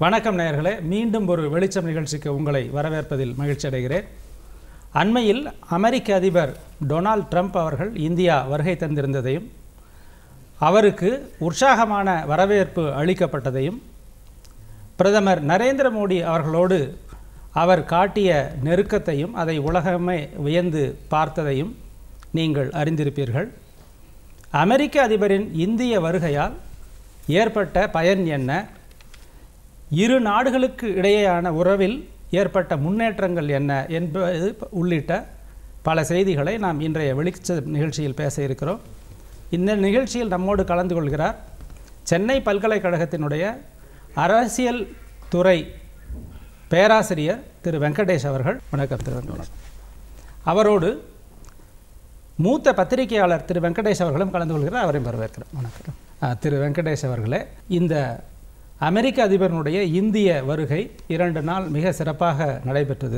வணக்கம் நேயர்களே மீண்டும் ஒரு வெளிச்சம் நிகழ்ச்சிக்கு உங்களை வரவேற்பதில் மகிழ்ச்சி அடைகிறேன் அண்மையில் அமெரிக்க அதிபர் டொனால்ட் ட்ரம்ப் அவர்கள் இந்தியா வருகை தந்திருந்ததையும் அவருக்கு உற்சாகமான வரவேற்பு அளிக்கப்பட்டதையும் பிரதமர் நரேந்திர மோடி அவர்களோடு அவர் காட்டிய நெருக்கத்தையும் அதை உலகமே வியந்து பார்த்ததையும் நீங்கள் அறிந்திருப்பீர்கள் அமெரிக்க அதிபரின் இந்திய வருகையால் ஏற்பட்ட பயன் என்ன இரு நாடுகளுக்கு இடையேயான உறவில் ஏற்பட்ட முன்னேற்றங்கள் என்ன என்பது உள்ளிட்ட பல செய்திகளை நாம் இன்றைய வெளிச்ச நிகழ்ச்சியில் பேச இருக்கிறோம் இந்த நிகழ்ச்சியில் நம்மோடு கலந்து கொள்கிறார் சென்னை பல்கலைக்கழகத்தினுடைய அரசியல் துறை பேராசிரியர் திரு வெங்கடேஷ் அவர்கள் வணக்கம் திரு வெங்கடேஷ் அவரோடு மூத்த பத்திரிகையாளர் திரு வெங்கடேஷ் அவர்களும் கலந்து கொள்கிறார் அவரையும் வரவேற்கிறேன் வணக்கம் ஆ, திரு வெங்கடேஷ் அவர்களே இந்த அமெரிக்க அதிபரினுடைய இந்திய வருகை இரண்டு நாள் மிக சிறப்பாக நடைபெற்றது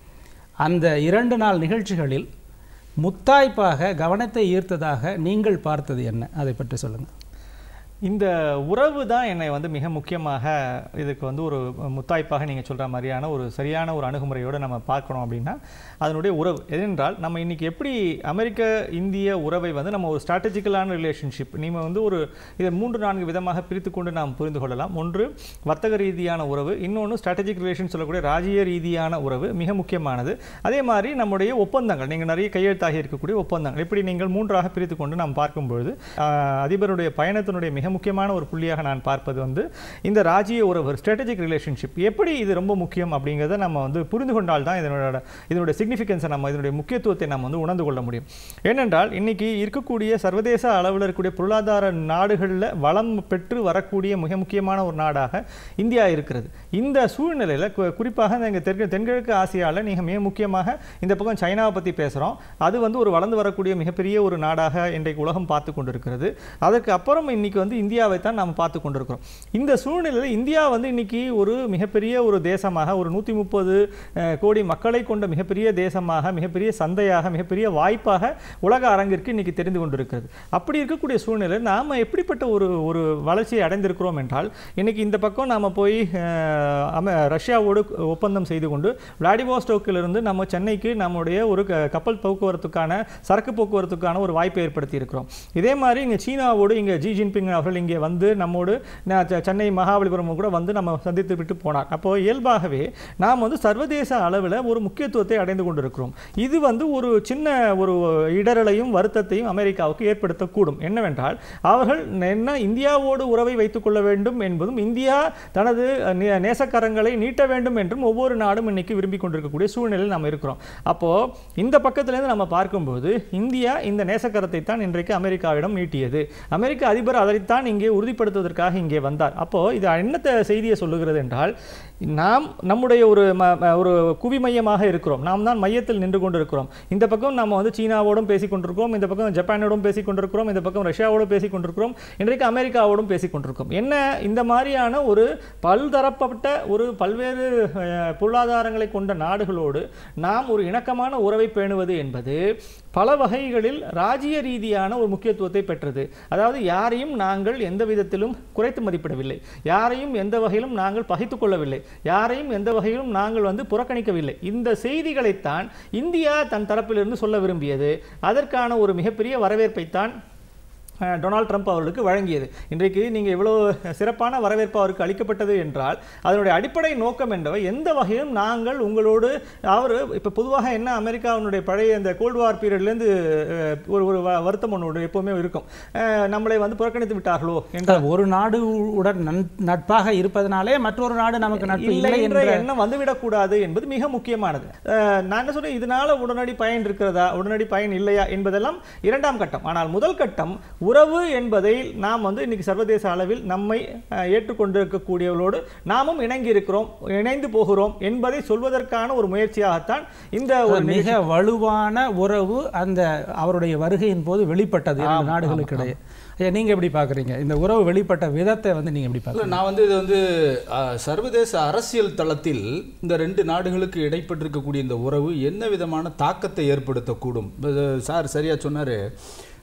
அந்த இரண்டு நாள் நிகழ்ச்சிகளில் முத்தாய்ப்பாக கவனத்தை ஈர்த்ததாக நீங்கள் பார்த்தது என்ன அதை பற்றி சொல்லுங்கள் இந்த உறவு தான் என்னை வந்து மிக முக்கியமாக இதுக்கு வந்து ஒரு முத்தாய்ப்பாக நீங்கள் சொல்கிற மாதிரியான ஒரு சரியான ஒரு அணுகுமுறையோடு நம்ம பார்க்கணும் அப்படின்னா அதனுடைய உறவு ஏனென்றால் நம்ம இன்னைக்கு எப்படி அமெரிக்க இந்திய உறவை வந்து நம்ம ஒரு ஸ்ட்ராட்டஜிக்கலான ரிலேஷன்ஷிப் நீங்கள் வந்து ஒரு இதை மூன்று நான்கு விதமாக பிரித்து கொண்டு நாம் புரிந்து கொள்ளலாம் ஒன்று வர்த்தக ரீதியான உறவு இன்னொன்று ஸ்ட்ராட்டஜிக் ரிலேஷன் சொல்லக்கூடிய ராஜ்ய ரீதியான உறவு மிக முக்கியமானது அதே மாதிரி நம்முடைய ஒப்பந்தங்கள் நீங்கள் நிறைய கையெழுத்தாகி இருக்கக்கூடிய ஒப்பந்தங்கள் இப்படி நீங்கள் மூன்றாக பிரித்து கொண்டு நாம் பார்க்கும்பொழுது ஆஹ், அதிபருடைய பயணத்தினுடைய மிக முக்கியமான ஒரு புள்ளியாக நான் பார்ப்பது வந்து இந்த ராஜ்ய உறவு ஸ்ட்ராட்டஜிக் ரிலேஷன்ஷிப் எப்படி இது ரொம்ப முக்கியம் அப்படிங்கிறத நம்ம வந்து புரிந்து கொண்டால் தான் இதனோட இதனுடைய சிக்னிஃபிகன்ஸை நம்ம இதனுடைய முக்கியத்துவத்தை நம்ம வந்து உணர்ந்து கொள்ள முடியும் ஏனென்றால் இன்னைக்கு இருக்கக்கூடிய சர்வதேச அளவில் இருக்கக்கூடிய பொருளாதார நாடுகளில் வளம் பெற்று வரக்கூடிய மிக முக்கியமான ஒரு நாடாக இந்தியா இருக்கிறது இந்த சூழ்நிலையில் குறிப்பாக இந்த தெற்கு தென்கிழக்கு ஆசியாவில் நீங்கள் மிக முக்கியமாக இந்த பக்கம் சைனாவை பற்றி பேசுகிறோம் அது வந்து ஒரு வளர்ந்து வரக்கூடிய மிகப்பெரிய ஒரு நாடாக இன்றைக்கு உலகம் பார்த்து கொண்டிருக்கிறது அதற்கு அப்புறம் இன்னைக்கு வந்து இந்தியாவை தான் நாம் பார்த்து கொண்டிருக்கிறோம் இந்த சூழ்நிலையில் இந்தியா வந்து இன்னைக்கு ஒரு மிகப்பெரிய ஒரு தேசமாக ஒரு நூற்றி முப்பது கோடி மக்களை கொண்ட மிகப்பெரிய தேசமாக மிகப்பெரிய சந்தையாக மிகப்பெரிய வாய்ப்பாக உலக அரங்கிற்கு இன்னைக்கு தெரிந்து கொண்டிருக்கிறது அப்படி இருக்கக்கூடிய சூழ்நிலை நாம் எப்படிப்பட்ட ஒரு ஒரு வளர்ச்சியை அடைந்திருக்கிறோம் என்றால் இன்னைக்கு இந்த பக்கம் நாம் போய் அஹ், அமெ- ரஷ்யாவோடு ஒப்பந்தம் செய்து கொண்டு விளாடிவோஸ்டோக்கிலிருந்து நம்ம சென்னைக்கு நம்முடைய ஒரு க- கப்பல் போக்குவரத்துக்கான சரக்கு போக்குவரத்துக்கான ஒரு வாய்ப்பை ஏற்படுத்தி இருக்கிறோம் இதே மாதிரி இங்கே சீனாவோடு இங்கே ஜி ஜின்பிங் அவர்கள் இங்கே வந்து நம்மோடு ந- செ- சென்னை மகாபலிபுரம் கூட வந்து நம்ம சந்தித்து விட்டு போனார் அப்போ இயல்பாகவே நாம் வந்து சர்வதேச அளவில் ஒரு முக்கியத்துவத்தை அடைந்து கொண்டிருக்கிறோம் இது வந்து ஒரு சின்ன ஒரு இடரலையும் வருத்தத்தையும் அமெரிக்காவுக்கு ஏற்படுத்தக்கூடும் என்னவென்றால் அவர்கள் என்ன இந்தியாவோடு உறவை வைத்துக் கொள்ள வேண்டும் என்பதும் இந்தியா தனது நே- நேசக்கரங்களை நீட்ட வேண்டும் என்றும் ஒவ்வொரு நாடும் இன்னைக்கு விரும்பி கொண்டிருக்கக்கூடிய சூழ்நிலையில் நம்ம இருக்கிறோம் அப்போ இந்த பக்கத்திலேருந்து நம்ம பார்க்கும்போது இந்தியா இந்த நேசக்கரத்தை தான் இன்றைக்கு அமெரிக்காவிடம் நீட்டியது அமெரிக்க அதிபர் அதைத்தான் இங்கே உறுதிப்படுத்துவதற்காக இங்கே வந்தார் அப்போ இது என்னத்த செய்தியை சொல்லுகிறது என்றால் நாம் நம்முடைய ஒரு ம- ம- ஒரு குவிமையமாக இருக்கிறோம் நாம் தான் மையத்தில் நின்று கொண்டிருக்கிறோம் இந்த பக்கம் நம்ம வந்து சீனாவோடும் பேசிக் கொண்டிருக்கிறோம் இந்த பக்கம் ஜப்பானோடும் பேசிக் கொண்டிருக்கிறோம் இந்த பக்கம் ரஷ்யாவோடும் பேசிக் கொண்டிருக்கிறோம் இன்றைக்கு அமெரிக்காவோடும் பேசிக் கொண்டிருக்கிறோம் என்ன இந்த மாதிரியான ஒரு பல்தரப்பட்ட ஒரு பல்வேறு அஹ், பொருளாதாரங்களை கொண்ட நாடுகளோடு நாம் ஒரு இணக்கமான உறவை பேணுவது என்பது பல வகைகளில் ராஜ்ய ரீதியான ஒரு முக்கியத்துவத்தை பெற்றது அதாவது யாரையும் நாங்கள் எந்த விதத்திலும் குறைத்து மதிப்பிடவில்லை யாரையும் எந்த வகையிலும் நாங்கள் பகைத்துக் கொள்ளவில்லை யாரையும் எந்த வகையிலும் நாங்கள் வந்து புறக்கணிக்கவில்லை இந்த செய்திகளைத்தான் இந்தியா தன் தரப்பிலிருந்து சொல்ல விரும்பியது அதற்கான ஒரு மிகப்பெரிய வரவேற்பைத்தான் அஹ், டொனால்ட் ட்ரம்ப் அவர்களுக்கு வழங்கியது இன்றைக்கு நீங்கள் இவ்வளோ சிறப்பான வரவேற்பு அவருக்கு அளிக்கப்பட்டது என்றால் அதனுடைய அடிப்படை நோக்கம் என்பவை எந்த வகையிலும் நாங்கள் உங்களோடு அவர் இப்போ பொதுவாக என்ன அமெரிக்காவினுடைய பழைய இந்த கோல்டு வார் பீரியட்லேருந்து ஒரு ஒரு வ- வருத்தம் ஒன்று எப்போவுமே இருக்கும் அஹ், நம்மளை வந்து புறக்கணித்து விட்டார்களோ என்ற ஒரு நாடு உடன் நன்- நட்பாக இருப்பதனாலே மற்றொரு நாடு நமக்கு நட்பு இல்லை இல்லை என்ற என்ற எண்ணம் வந்துவிடக்கூடாது என்பது மிக முக்கியமானது அஹ், நான் என்ன சொல்றேன் இதனால உடனடி பயன் இருக்கிறதா உடனடி பயன் இல்லையா என்பதெல்லாம் இரண்டாம் கட்டம் ஆனால் முதல் கட்டம் உறவு என்பதை நாம் வந்து இன்னைக்கு சர்வதேச அளவில் நம்மை அஹ், ஏற்றுக்கொண்டிருக்கக்கூடியவர்களோடு நாமும் இணங்கி இருக்கிறோம் இணைந்து போகிறோம் என்பதை சொல்வதற்கான ஒரு முயற்சியாகத்தான் இந்த ஒரு மிக வலுவான உறவு அந்த அவருடைய வருகையின் போது வெளிப்பட்டது இரண்டு நாடுகளுக்கு இடையே ஐயா நீங்க எப்படி பாக்குறீங்க இந்த உறவு வெளிப்பட்ட விதத்தை வந்து நீங்க எப்படி இல்ல, பாக்குறீங்க நான் வந்து இது வந்து அஹ், சர்வதேச அரசியல் தளத்தில் இந்த ரெண்டு நாடுகளுக்கு இடைப்பட்டிருக்கக்கூடிய இந்த உறவு என்ன விதமான தாக்கத்தை ஏற்படுத்தக்கூடும் இப்ப இது சார் சரியா சொன்னாரு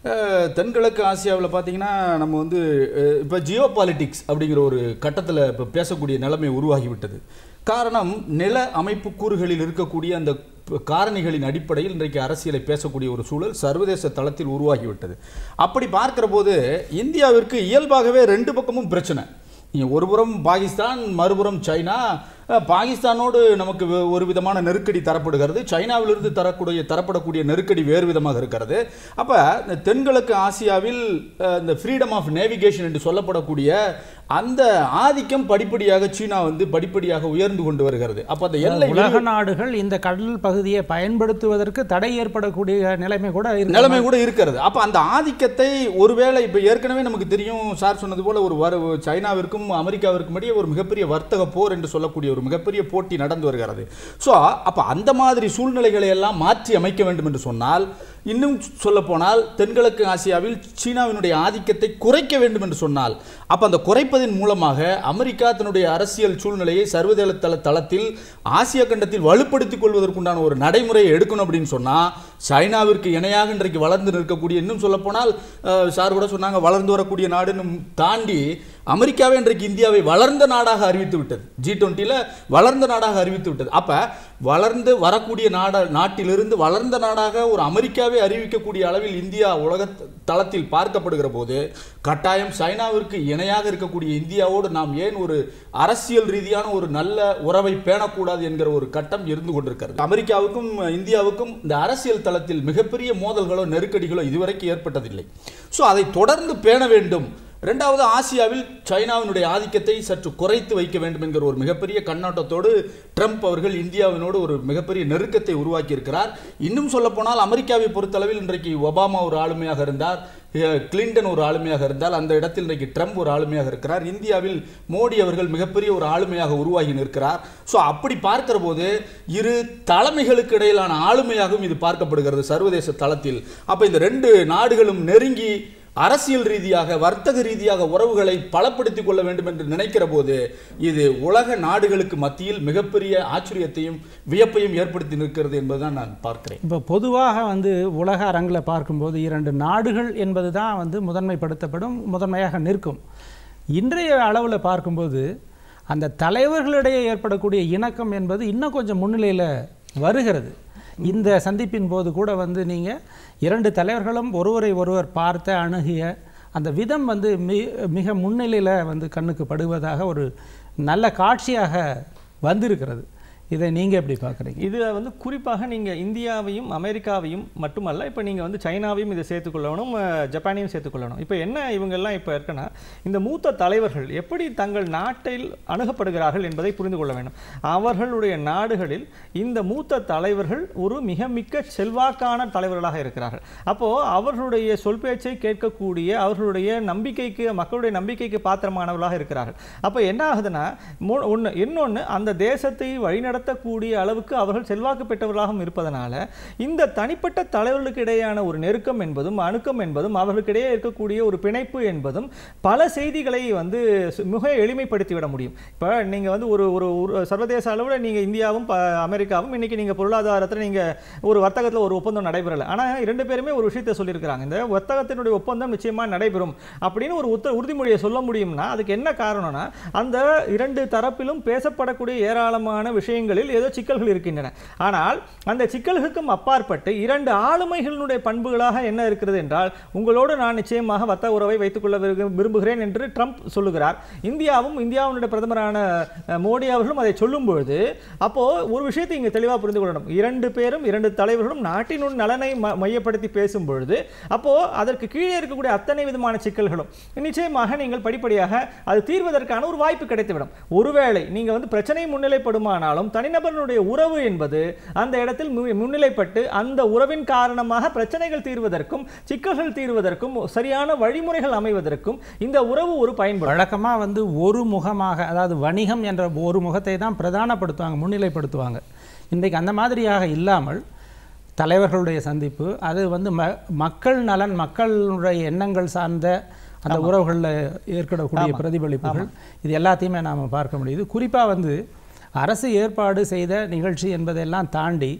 அஹ், தென்கிழக்கு ஆசியாவில் பார்த்தீங்கன்னா நம்ம வந்து அஹ், இப்போ ஜியோ பாலிட்டிக்ஸ் அப்படிங்கிற ஒரு கட்டத்தில் இப்போ பேசக்கூடிய நிலைமை உருவாகிவிட்டது காரணம் நில அமைப்பு கூறுகளில் இருக்கக்கூடிய அந்த ப- காரணிகளின் அடிப்படையில் இன்றைக்கு அரசியலை பேசக்கூடிய ஒரு சூழல் சர்வதேச தளத்தில் உருவாகிவிட்டது அப்படி பார்க்கிற போது இந்தியாவிற்கு இயல்பாகவே ரெண்டு பக்கமும் பிரச்சனை நீங்க ஒரு புறம் பாகிஸ்தான் மறுபுறம் சைனா அஹ், பாகிஸ்தானோடு நமக்கு வே- ஒரு விதமான நெருக்கடி தரப்படுகிறது சைனாவிலிருந்து தரக்கூடிய தரப்படக்கூடிய நெருக்கடி வேறு விதமாக இருக்கிறது அப்ப இந்த தென்கிழக்கு ஆசியாவில் அஹ், இந்த ஃப்ரீடம் ஆஃப் நேவிகேஷன் என்று சொல்லப்படக்கூடிய அந்த ஆதிக்கம் படிப்படியாக சீனா வந்து படிப்படியாக உயர்ந்து கொண்டு வருகிறது அப்ப அந்த எல்லை உலக நாடுகள் இந்த கடல் பகுதியை பயன்படுத்துவதற்கு தடை ஏற்படக்கூடிய நிலைமை கூட இருக்கு நிலைமை கூட இருக்கிறது அப்ப அந்த ஆதிக்கத்தை ஒருவேளை இப்ப ஏற்கனவே நமக்கு தெரியும் சார் சொன்னது போல ஒரு வர சைனாவிற்கும் அமெரிக்காவிற்கும் இடையே ஒரு மிகப்பெரிய வர்த்தக போர் என்று சொல்லக்கூடிய ஒரு மிகப்பெரிய போட்டி நடந்து வருகிறது ஸோ அப்ப அந்த மாதிரி சூழ்நிலைகளை எல்லாம் மாற்றி அமைக்க வேண்டும் என்று சொன்னால் இன்னும் சொல்ல போனால் தென்கிழக்கு ஆசியாவில் சீனாவினுடைய ஆதிக்கத்தை குறைக்க வேண்டும் என்று சொன்னால் அப்ப அந்த குறைப்பதன் மூலமாக அமெரிக்கா தன்னுடைய அரசியல் சூழ்நிலையை சர்வதேச தள தளத்தில் ஆசிய கண்டத்தில் வலுப்படுத்திக் கொள்வதற்குண்டான ஒரு நடைமுறையை எடுக்கணும் அப்படின்னு சொன்னா சைனாவிற்கு இணையாக இன்றைக்கு வளர்ந்து நிற்கக்கூடிய இன்னும் சொல்ல போனால் சார் கூட சொன்னாங்க வளர்ந்து வரக்கூடிய நாடுன்னு தாண்டி அமெரிக்காவே இன்றைக்கு இந்தியாவை வளர்ந்த நாடாக அறிவித்து விட்டது ஜி டுவெண்ட்டியில் வளர்ந்த நாடாக அறிவித்து விட்டது அப்ப வளர்ந்து வரக்கூடிய நாட நாட்டிலிருந்து வளர்ந்த நாடாக ஒரு அமெரிக்காவே அறிவிக்கக்கூடிய அளவில் இந்தியா உலக தளத்தில் பார்க்கப்படுகிற போது கட்டாயம் சைனாவிற்கு இணையாக இருக்கக்கூடிய இந்தியாவோடு நாம் ஏன் ஒரு அரசியல் ரீதியான ஒரு நல்ல உறவை பேணக்கூடாது என்கிற ஒரு கட்டம் இருந்து கொண்டிருக்கிறது அமெரிக்காவுக்கும் இந்தியாவுக்கும் இந்த அரசியல் தளத்தில் மிகப்பெரிய மோதல்களோ நெருக்கடிகளோ இதுவரைக்கும் ஏற்பட்டதில்லை ஸோ அதை தொடர்ந்து பேண வேண்டும் ரெண்டாவது ஆசியாவில் சைனாவினுடைய ஆதிக்கத்தை சற்று குறைத்து வைக்க வேண்டும் என்கிற ஒரு மிகப்பெரிய கண்ணோட்டத்தோடு ட்ரம்ப் அவர்கள் இந்தியாவினோடு ஒரு மிகப்பெரிய நெருக்கத்தை உருவாக்கி இருக்கிறார் இன்னும் சொல்ல போனால் அமெரிக்காவை பொறுத்தளவில் இன்றைக்கு ஒபாமா ஒரு ஆளுமையாக இருந்தார் அஹ், கிளின்டன் ஒரு ஆளுமையாக இருந்தால் அந்த இடத்தில் இன்றைக்கு ட்ரம்ப் ஒரு ஆளுமையாக இருக்கிறார் இந்தியாவில் மோடி அவர்கள் மிகப்பெரிய ஒரு ஆளுமையாக உருவாகி நிற்கிறார் ஸோ அப்படி பார்க்கிற போது இரு தலைமைகளுக்கு இடையிலான ஆளுமையாகவும் இது பார்க்கப்படுகிறது சர்வதேச தளத்தில் அப்ப இந்த ரெண்டு நாடுகளும் நெருங்கி அரசியல் ரீதியாக வர்த்தக ரீதியாக உறவுகளை பலப்படுத்திக் கொள்ள வேண்டும் என்று நினைக்கிற போது இது உலக நாடுகளுக்கு மத்தியில் மிகப்பெரிய ஆச்சரியத்தையும் வியப்பையும் ஏற்படுத்தி நிற்கிறது என்பதுதான் நான் பார்க்கிறேன் இப்போ பொதுவாக வந்து உலக அரங்கில் பார்க்கும்போது இரண்டு நாடுகள் என்பது தான் வந்து முதன்மைப்படுத்தப்படும் முதன்மையாக நிற்கும் இன்றைய அளவில் பார்க்கும்போது அந்த தலைவர்களிடையே ஏற்படக்கூடிய இணக்கம் என்பது இன்னும் கொஞ்சம் முன்னிலையில் வருகிறது இந்த சந்திப்பின் போது கூட வந்து நீங்கள் இரண்டு தலைவர்களும் ஒருவரை ஒருவர் பார்த்த அணுகிய அந்த விதம் வந்து மி மிக முன்னிலையில் வந்து கண்ணுக்கு படுவதாக ஒரு நல்ல காட்சியாக வந்திருக்கிறது இதை நீங்கள் எப்படி பார்க்குறீங்க இது வந்து குறிப்பாக நீங்கள் இந்தியாவையும் அமெரிக்காவையும் மட்டுமல்ல இப்போ நீங்கள் வந்து சைனாவையும் இதை சேர்த்துக்கொள்ளணும் அஹ், ஜப்பானையும் சேர்த்துக்கொள்ளணும் இப்போ என்ன இவங்கெல்லாம் இப்போ இருக்குன்னா இந்த மூத்த தலைவர்கள் எப்படி தங்கள் நாட்டில் அணுகப்படுகிறார்கள் என்பதை புரிந்து கொள்ள வேண்டும் அவர்களுடைய நாடுகளில் இந்த மூத்த தலைவர்கள் ஒரு மிக மிக்க செல்வாக்கான தலைவர்களாக இருக்கிறார்கள் அப்போது அவர்களுடைய சொல் பேச்சை கேட்கக்கூடிய அவர்களுடைய நம்பிக்கைக்கு மக்களுடைய நம்பிக்கைக்கு பாத்திரமானவர்களாக இருக்கிறார்கள் அப்போ என்ன ஆகுதுன்னா ஒன்று இன்னொன்று அந்த தேசத்தை வழிநடத்தக்கூடிய அளவுக்கு அவர்கள் செல்வாக்கு பெற்றவர்களாகவும் இருப்பதனால இந்த தனிப்பட்ட தலைவர்களுக்கு இடையேயான ஒரு நெருக்கம் என்பதும் அணுக்கம் என்பதும் அவர்களுக்கிடையே இருக்கக்கூடிய ஒரு பிணைப்பு என்பதும் பல செய்திகளை வந்து சு- மிக எளிமைப்படுத்தி விட முடியும் இப்போ நீங்கள் வந்து ஒரு ஒரு ஒரு சர்வதேச அளவில் நீங்கள் இந்தியாவும் ப- அமெரிக்காவும் இன்னைக்கு நீங்கள் பொருளாதாரத்தில் நீங்கள் ஒரு வர்த்தகத்தில் ஒரு ஒப்பந்தம் நடைபெறலை ஆனால் இரண்டு பேருமே ஒரு விஷயத்தை சொல்லியிருக்கிறாங்க இந்த வர்த்தகத்தினுடைய ஒப்பந்தம் நிச்சயமாக நடைபெறும் அப்படின்னு ஒரு உத்த உறுதிமொழியை சொல்ல முடியும்னா அதுக்கு என்ன காரணம்னா அந்த இரண்டு தரப்பிலும் பேசப்படக்கூடிய ஏராளமான விஷயங்களில் ஏதோ சிக்கல்கள் இருக்கின்றன ஆனால் அந்த சிக்கல்களுக்கும் அப்பாற்பட்டு இரண்டு ஆளுமைகளினுடைய பண்புகளாக என்ன இருக்கிறது என்றால் உங்களோடு நான் நிச்சயமாக வர்த்தக உறவை வைத்துக்கொள்ள விரும்பு- விரும்புகிறேன் என்று ட்ரம்ப் சொல்லுகிறார் இந்தியாவும் இந்தியாவினுடைய பிரதமரான அஹ், மோடி அவர்களும் அதை சொல்லும்பொழுது அப்போ ஒரு விஷயத்தை இங்கே தெளிவாக புரிந்து கொள்ளணும் இரண்டு பேரும் இரண்டு தலைவர்களும் நாட்டினுடைய நலனை ம- மையப்படுத்தி பேசும் பொழுது அப்போ அதற்கு கீழே இருக்கக்கூடிய அத்தனை விதமான சிக்கல்களும் நிச்சயமாக நீங்கள் படிப்படியாக அது தீர்வதற்கான ஒரு வாய்ப்பு கிடைத்துவிடும் ஒருவேளை நீங்க வந்து பிரச்சனை முன்னிலைப்படுமானாலும் தனிநபர்களுடைய உறவு என்பது அந்த இடத்தில் மு- முன்னிலைப்பட்டு அந்த உறவின் காரணமாக பிரச்சனைகள் தீர்வதற்கும் சிக்கல்கள் தீர்வதற்கும் சரியான வழிமுறைகள் அமைவதற்கும் இந்த உறவு ஒரு பயன்படும் வழக்கமாக வந்து ஒரு முகமாக அதாவது வணிகம் என்ற ஒரு முகத்தை தான் பிரதானப்படுத்துவாங்க முன்னிலைப்படுத்துவாங்க இன்றைக்கு அந்த மாதிரியாக இல்லாமல் தலைவர்களுடைய சந்திப்பு அது வந்து ம மக்கள் நலன் மக்களுடைய எண்ணங்கள் சார்ந்த அந்த உறவுகளில் ஏற்படக்கூடிய பிரதிபலிப்புகள் இது எல்லாத்தையுமே நாம் பார்க்க முடியுது குறிப்பாக வந்து அரசு ஏற்பாடு செய்த நிகழ்ச்சி என்பதையெல்லாம் தாண்டி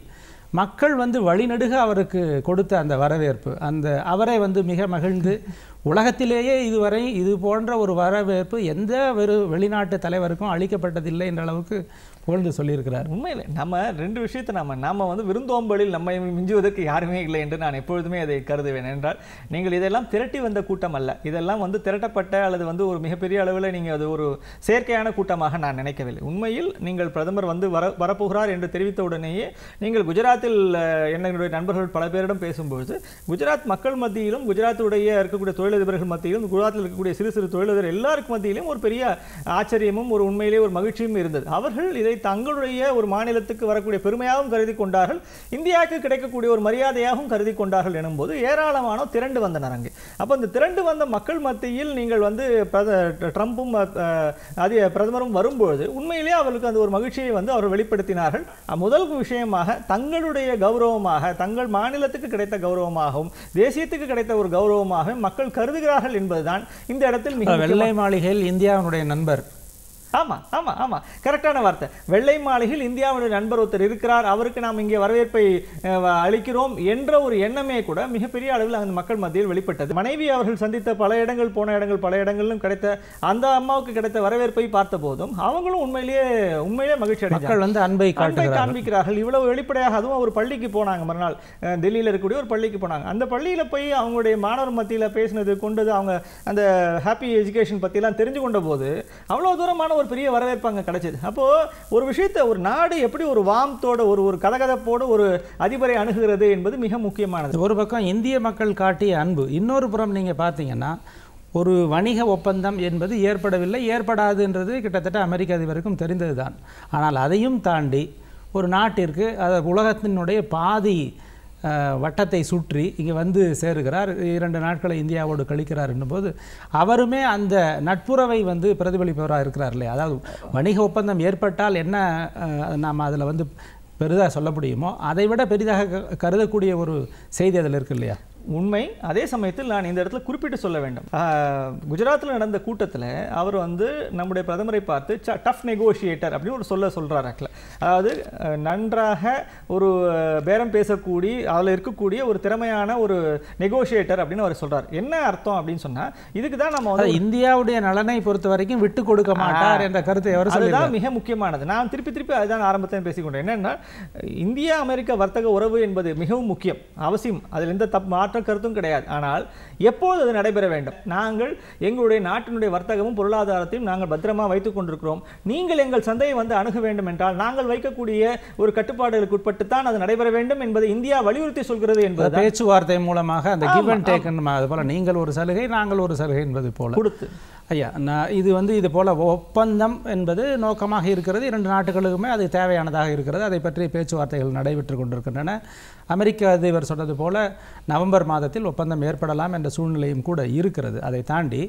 மக்கள் வந்து வழிநெடுக அவருக்கு கொடுத்த அந்த வரவேற்பு அந்த அவரை வந்து மிக மகிழ்ந்து உலகத்திலேயே இதுவரை இது போன்ற ஒரு வரவேற்பு எந்த ஒரு வெளிநாட்டு தலைவருக்கும் அளிக்கப்பட்டதில்லை என்ற அளவுக்கு புகழ்ந்து சொல்லியிருக்கிறார் உண்மையிலே நம்ம ரெண்டு விஷயத்தை நம்ம நாம வந்து விருந்தோம்பலில் நம்மை மிஞ்சுவதற்கு யாருமே இல்லை என்று நான் எப்பொழுதுமே அதை கருதுவேன் என்றால் நீங்கள் இதெல்லாம் திரட்டி வந்த கூட்டம் அல்ல இதெல்லாம் வந்து திரட்டப்பட்ட அல்லது வந்து ஒரு மிகப்பெரிய அளவில் நீங்கள் அது ஒரு செயற்கையான கூட்டமாக நான் நினைக்கவில்லை உண்மையில் நீங்கள் பிரதமர் வந்து வர வரப்போகிறார் என்று தெரிவித்த உடனேயே நீங்கள் குஜராத்தில் அஹ், என்னுடைய நண்பர்கள் பல பேரிடம் பேசும்பொழுது குஜராத் மக்கள் மத்தியிலும் குஜராத்துடைய இருக்கக்கூடிய தொழிலதிபர்கள் மத்தியிலும் குஜராத்தில் இருக்கக்கூடிய சிறு சிறு தொழிலதிபர் எல்லாருக்கும் மத்தியிலும் ஒரு பெரிய ஆச்சரியமும் ஒரு உண்மையிலே ஒரு மகிழ்ச்சியும் இருந்தது அவர்கள் இதை தங்களுடைய ஒரு மாநிலத்துக்கு வரக்கூடிய பெருமையாகவும் கருதி கொண்டார்கள் இந்தியாவுக்கு கிடைக்கக்கூடிய ஒரு மரியாதையாகவும் கருதி கொண்டார்கள் எனும்போது ஏராளமானோர் திரண்டு வந்தனர் அங்கே அப்போ இந்த திரண்டு வந்த மக்கள் மத்தியில் நீங்கள் வந்து பிரத- ட்ரம்பும் அஹ், அதிக பிரதமரும் வரும்பொழுது உண்மையிலேயே அவர்களுக்கு அந்த ஒரு மகிழ்ச்சியை வந்து அவர் வெளிப்படுத்தினார்கள் அஹ், முதல் விஷயமாக தங்களுடைய கௌரவமாக தங்கள் மாநிலத்துக்கு கிடைத்த கௌரவமாகவும் தேசியத்துக்கு கிடைத்த ஒரு கௌரவமாகவும் மக்கள் கருதுகிறார்கள் என்பதுதான் இந்த இடத்தில் மிக முக்கியமான- வெள்ளை மாளிகையில் இந்தியாவினுடைய நண்பர் ஆமா ஆமா ஆமா கரெக்டான வார்த்தை வெள்ளை மாளிகையில் இந்தியாவுடைய நண்பர் ஒருத்தர் இருக்கிறார் அவருக்கு நாம் இங்கே வரவேற்பை அஹ், அளிக்கிறோம் என்ற ஒரு எண்ணமே கூட மிகப்பெரிய அளவில் அந்த மக்கள் மத்தியில் வெளிப்பட்டது மனைவி அவர்கள் சந்தித்த பல இடங்கள் போன இடங்கள் பல இடங்களிலும் கிடைத்த அந்த அம்மாவுக்கு கிடைத்த வரவேற்பை பார்த்த போதும் அவங்களும் உண்மையிலேயே உண்மையிலேயே மகிழ்ச்சி அடைஞ்சாங்க மக்கள் வந்து அன்பை அன்பை காட்டுகிறார்கள் காண்பிக்கிறார்கள் இவ்வளவு வெளிப்படையாக அதுவும் ஒரு பள்ளிக்கு போனாங்க மறுநாள் அஹ், டெல்லியில இருக்கக்கூடிய ஒரு பள்ளிக்கு போனாங்க அந்த பள்ளியில போய் அவங்களுடைய மாணவர் மத்தியில பேசினது கொண்டது அவங்க அந்த ஹாப்பி எஜுகேஷன் பத்தியெல்லாம் தெரிஞ்சு கொண்ட போது அவ்வளவு தூரமான ஒரு பெரிய வரவேற்பு அங்க கிடைச்சது அப்போ ஒரு விஷயத்தை ஒரு நாடு எப்படி ஒரு வாமத்தோட ஒரு ஒரு கதகதப்போடு ஒரு அதிபரை அணுகுகிறது என்பது மிக முக்கியமானது ஒரு பக்கம் இந்திய மக்கள் காட்டிய அன்பு இன்னொரு புறம் நீங்க பார்த்தீங்கன்னா ஒரு வணிக ஒப்பந்தம் என்பது ஏற்படவில்லை ஏற்படாதுன்றது கிட்டத்தட்ட அமெரிக்க அதிபருக்கும் தெரிந்ததுதான் ஆனால் அதையும் தாண்டி ஒரு நாட்டிற்கு அது உலகத்தினுடைய பாதி அஹ், வட்டத்தை சுற்றி இங்கே வந்து சேருகிறார் இரண்டு நாட்களை இந்தியாவோடு கழிக்கிறார் என்னும்போது அவருமே அந்த நட்புறவை வந்து பிரதிபலிப்பவராக இருக்கிறார் இல்லையா அதாவது வணிக ஒப்பந்தம் ஏற்பட்டால் என்ன அஹ், நாம் அதில் வந்து பெரிதாக சொல்ல முடியுமோ அதை விட பெரிதாக க- கருதக்கூடிய ஒரு செய்தி அதில் இருக்கு இல்லையா உண்மை அதே சமயத்தில் நான் இந்த இடத்துல குறிப்பிட்டு சொல்ல வேண்டும் ஆஹ், குஜராத்தில் நடந்த கூட்டத்தில் அவர் வந்து நம்முடைய பிரதமரை பார்த்து டஃப் நெகோஷியேட்டர் அப்படின்னு ஒரு சொல்ல சொல்றாரு actually. அதாவது அஹ், நன்றாக ஒரு அஹ், பேரம் பேசக்கூடிய அதில் இருக்கக்கூடிய ஒரு திறமையான ஒரு நெகோஷியேட்டர் அப்படின்னு அவர் சொல்றார் என்ன அர்த்தம் அப்படின்னு சொன்னா இதுக்கு தான் நம்ம வந்து அதாவது இந்தியாவுடைய நலனை பொறுத்த வரைக்கும் விட்டு கொடுக்க மாட்டார் என்ற கருத்தை அவர் சொல்லி அதுதான் மிக முக்கியமானது நான் திருப்பி திருப்பி அதுதான் ஆரம்பத்தில் பேசிக்கொண்டேன் என்னன்னா இந்தியா அமெரிக்க வர்த்தக உறவு என்பது மிகவும் முக்கியம் அவசியம் அதில் எந்த தப்பு மாற்ற கருத்தும் கிடையாது ஆனால் எப்போது அது நடைபெற வேண்டும் நாங்கள் எங்களுடைய நாட்டினுடைய வர்த்தகமும் பொருளாதாரத்தையும் நாங்கள் பத்திரமா வைத்துக் கொண்டிருக்கிறோம் நீங்கள் எங்கள் சந்தையை வந்து அணுக வேண்டும் என்றால் நாங்கள் வைக்கக்கூடிய ஒரு கட்டுப்பாடுகளுக்கு உட்பட்டு தான் அது நடைபெற வேண்டும் என்பதை இந்தியா வலியுறுத்தி சொல்கிறது என்பது பேச்சுவார்த்தை மூலமாக அந்த கிவ் அண்ட் டேக் அது போல நீங்கள் ஒரு சலுகை நாங்கள் ஒரு சலுகை என்பது போல கொடுத்து ஐயா நான் இது வந்து இது போல ஒப்பந்தம் என்பது நோக்கமாக இருக்கிறது இரண்டு நாட்டுகளுக்குமே அது தேவையானதாக இருக்கிறது அதை பற்றி பேச்சுவார்த்தைகள் நடைபெற்று கொண்டிருக்கின்றன அமெரிக்க அதிபர் சொன்னது போல நவம்பர் மாதத்தில் ஒப்பந்தம் ஏற்படலாம் என்ற சூழ்நிலையும் கூட இருக்கிறது அதை தாண்டி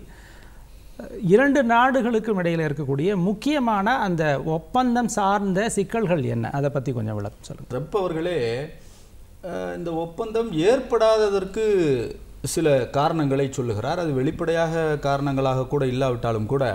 அஹ், இரண்டு நாடுகளுக்கும் இடையில் இருக்கக்கூடிய முக்கியமான அந்த ஒப்பந்தம் சார்ந்த சிக்கல்கள் என்ன அதை பற்றி கொஞ்சம் விளக்கம் சொல்லுங்கள் ட்ரம்ப் அவர்களே அஹ், இந்த ஒப்பந்தம் ஏற்படாததற்கு சில காரணங்களை சொல்லுகிறார் அது வெளிப்படையாக காரணங்களாக கூட இல்லாவிட்டாலும் கூட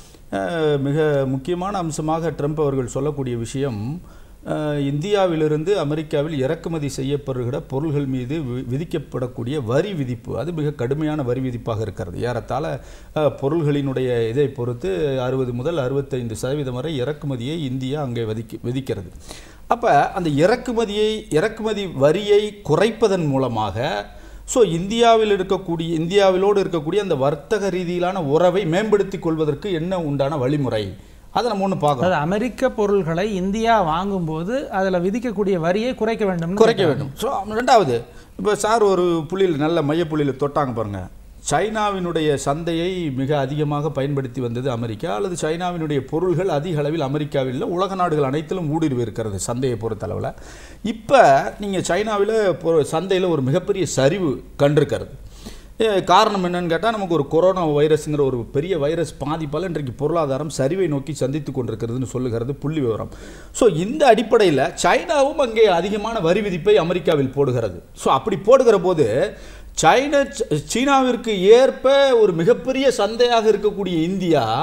அஹ், மிக முக்கியமான அம்சமாக ட்ரம்ப் அவர்கள் சொல்லக்கூடிய விஷயம் அஹ், இந்தியாவிலிருந்து அமெரிக்காவில் இறக்குமதி செய்யப்படுகிற பொருள்கள் மீது வி- விதிக்கப்படக்கூடிய வரி விதிப்பு அது மிக கடுமையான வரி விதிப்பாக இருக்கிறது ஏறத்தாழ அஹ், பொருள்களினுடைய இதை பொறுத்து அறுபது முதல் அறுபத்தைந்து சதவீதம் வரை இறக்குமதியை இந்தியா அங்கே விதிக்க விதிக்கிறது அப்போ அந்த இறக்குமதியை இறக்குமதி வரியை குறைப்பதன் மூலமாக ஸோ இந்தியாவில் இருக்கக்கூடிய இந்தியாவிலோடு இருக்கக்கூடிய அந்த வர்த்தக ரீதியிலான உறவை மேம்படுத்திக் கொள்வதற்கு என்ன உண்டான வழிமுறை அதை நம்ம ஒன்று பார்க்கணும் அதாவது அமெரிக்க பொருள்களை இந்தியா வாங்கும்போது அதில் விதிக்கக்கூடிய வரியை குறைக்க வேண்டும் குறைக்க வேண்டும் ஸோ ரெண்டாவது இப்போ சார் ஒரு புள்ளியில் நல்ல மையப்புள்ளியில் தொட்டாங்க பாருங்க சைனாவினுடைய சந்தையை மிக அதிகமாக பயன்படுத்தி வந்தது அமெரிக்கா அல்லது சைனாவினுடைய பொருள்கள் அதிக அளவில் அமெரிக்காவில் இல்ல, உலக நாடுகள் அனைத்திலும் ஊடுருவி இருக்கிறது சந்தையை பொறுத்தளவில் இப்போ நீங்கள் சைனாவில் சந்தையில் ஒரு மிகப்பெரிய சரிவு கண்டிருக்கிறது ஏ, காரணம் என்னன்னு கேட்டால் நமக்கு ஒரு கொரோனா வைரஸ்ங்கிற ஒரு பெரிய வைரஸ் பாதிப்பால் இன்றைக்கு பொருளாதாரம் சரிவை நோக்கி சந்தித்து கொண்டிருக்கிறதுன்னு சொல்லுகிறது புள்ளி விவரம் ஸோ இந்த அடிப்படையில் சைனாவும் அங்கே அதிகமான வரி விதிப்பை அமெரிக்காவில் போடுகிறது ஸோ அப்படி போடுகிற போது சைனா சீனாவிற்கு ஏற்ப ஒரு மிகப்பெரிய சந்தையாக இருக்கக்கூடிய இந்தியா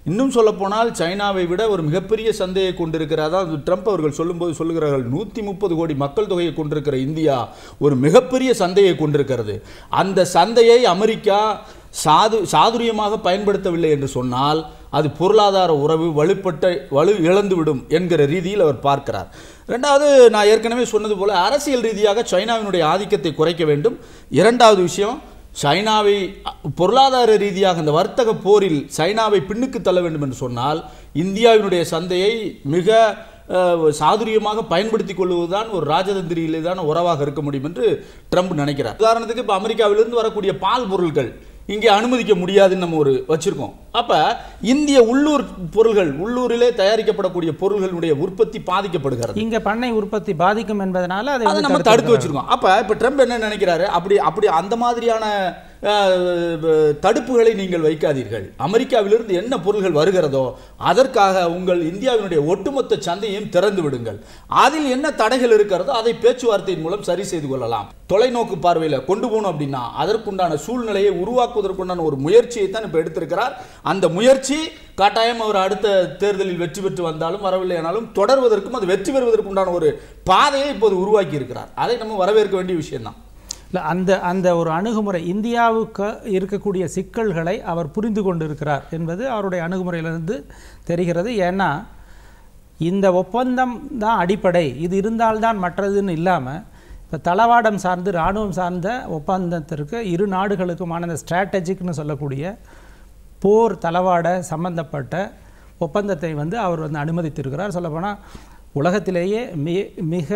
இன்னும் சொல்லப்போனால் சைனாவை விட ஒரு மிகப்பெரிய சந்தையை கொண்டிருக்கிற அதாவது ட்ரம்ப் அவர்கள் சொல்லும்போது சொல்லுகிறார்கள் நூற்றி முப்பது கோடி மக்கள் தொகையை கொண்டிருக்கிற இந்தியா ஒரு மிகப்பெரிய சந்தையை கொண்டிருக்கிறது அந்த சந்தையை அமெரிக்கா சாது சாதுரியமாக பயன்படுத்தவில்லை என்று சொன்னால் அது பொருளாதார உறவு வலுப்பட்ட வலு இழந்துவிடும் என்கிற ரீதியில் அவர் பார்க்கிறார் ரெண்டாவது நான் ஏற்கனவே சொன்னது போல அரசியல் ரீதியாக சைனாவினுடைய ஆதிக்கத்தை குறைக்க வேண்டும் இரண்டாவது விஷயம் சைனாவை அ, பொருளாதார ரீதியாக இந்த வர்த்தக போரில் சைனாவை பின்னுக்கு தள்ள வேண்டும் என்று சொன்னால் இந்தியாவினுடைய சந்தையை மிக அஹ், சாதுரியமாக பயன்படுத்திக் கொள்வதுதான் ஒரு ராஜதந்திரியிலான உறவாக இருக்க முடியும் என்று ட்ரம்ப் நினைக்கிறார் உதாரணத்துக்கு இப்போ அமெரிக்காவிலிருந்து வரக்கூடிய பால் பொருட்கள் இங்கே அனுமதிக்க முடியாதுன்னு நம்ம ஒரு வச்சிருக்கோம் அப்ப இந்திய உள்ளூர் பொருள்கள் உள்ளூரிலே தயாரிக்கப்படக்கூடிய பொருள்களுடைய உற்பத்தி பாதிக்கப்படுகிறது இங்க பண்ணை உற்பத்தி பாதிக்கும் என்பதனால அதை அதை வந்து நம்ம தடுத்து தடுத்து வச்சிருக்கோம் அப்ப இப்ப ட்ரம்ப் என்ன நினைக்கிறாரு அப்படி அப்படி அந்த மாதிரியான அஹ், தடுப்புகளை நீங்கள் வைக்காதீர்கள் அமெரிக்காவிலிருந்து என்ன பொருள்கள் வருகிறதோ அதற்காக உங்கள் இந்தியாவினுடைய ஒட்டுமொத்த சந்தையையும் திறந்து விடுங்கள் அதில் என்ன தடைகள் இருக்கிறதோ அதை பேச்சுவார்த்தையின் மூலம் சரி செய்து கொள்ளலாம் தொலைநோக்கு பார்வையில கொண்டு போகணும் அப்படின்னா அதற்குண்டான சூழ்நிலையை உருவாக்குவதற்குண்டான ஒரு முயற்சியை தான் இப்ப எடுத்திருக்கிறார் அந்த முயற்சி கட்டாயம் அவர் அடுத்த தேர்தலில் வெற்றி பெற்று வந்தாலும் வரவில்லையானாலும் தொடர்வதற்கும் அது வெற்றி பெறுவதற்குண்டான ஒரு பாதையை இப்போது உருவாக்கி இருக்கிறார் அதை நம்ம வரவேற்க வேண்டிய விஷயம்தான் இல்ல, அந்த அந்த ஒரு அணுகுமுறை இந்தியாவுக்கு இருக்கக்கூடிய சிக்கல்களை அவர் புரிந்து கொண்டிருக்கிறார் என்பது அவருடைய அணுகுமுறையிலிருந்து தெரிகிறது ஏன்னா இந்த ஒப்பந்தம் தான் அடிப்படை இது இருந்தால்தான் மற்றதுன்னு இல்லாமல் இப்போ தளவாடம் சார்ந்து இராணுவம் சார்ந்த ஒப்பந்தத்திற்கு இரு நாடுகளுக்குமான இந்த ஸ்ட்ராட்டஜிக்னு சொல்லக்கூடிய போர் தளவாட சம்பந்தப்பட்ட ஒப்பந்தத்தை வந்து அவர் வந்து அனுமதித்திருக்கிறார் சொல்லப்போனால் உலகத்திலேயே மி மிக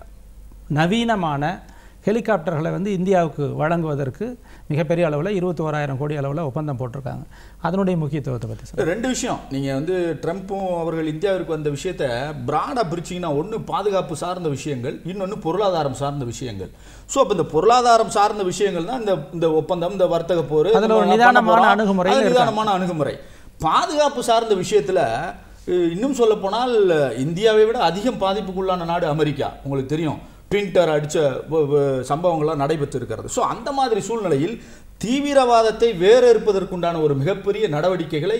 நவீனமான ஹெலிகாப்டர்களை வந்து இந்தியாவுக்கு வழங்குவதற்கு மிகப்பெரிய அளவில் இருபத்தி ஓராயிரம் கோடி அளவில் ஒப்பந்தம் போட்டிருக்காங்க அதனுடைய முக்கியத்துவத்தை பற்றி சொல்லுங்கள் ரெண்டு விஷயம் நீங்க வந்து ட்ரம்ப்பும் அவர்கள் இந்தியாவிற்கு வந்த விஷயத்த பிராடா பிரிச்சிங்கன்னா ஒன்று பாதுகாப்பு சார்ந்த விஷயங்கள் இன்னொன்று பொருளாதாரம் சார்ந்த விஷயங்கள் ஸோ அப்போ இந்த பொருளாதாரம் சார்ந்த விஷயங்கள் தான் இந்த இந்த ஒப்பந்தம் இந்த வர்த்தக போர் அதுல ஒரு நம்ம நிதானமான பண்ண போறோம். அணுகுமுறையில அது இருக்காங்க. நிதானமான அணுகுமுறை பாதுகாப்பு சார்ந்த விஷயத்துல அஹ், இன்னும் சொல்ல போனால் இந்தியாவை விட அதிகம் பாதிப்புக்குள்ளான நாடு அமெரிக்கா உங்களுக்கு தெரியும் ட்வின்டர் அடிச்ச வ- வ- சம்பவங்கள்லாம் நடைபெற்று இருக்கிறது ஸோ அந்த மாதிரி சூழ்நிலையில் தீவிரவாதத்தை வேறறுப்பதற்குண்டான ஒரு மிகப்பெரிய நடவடிக்கைகளை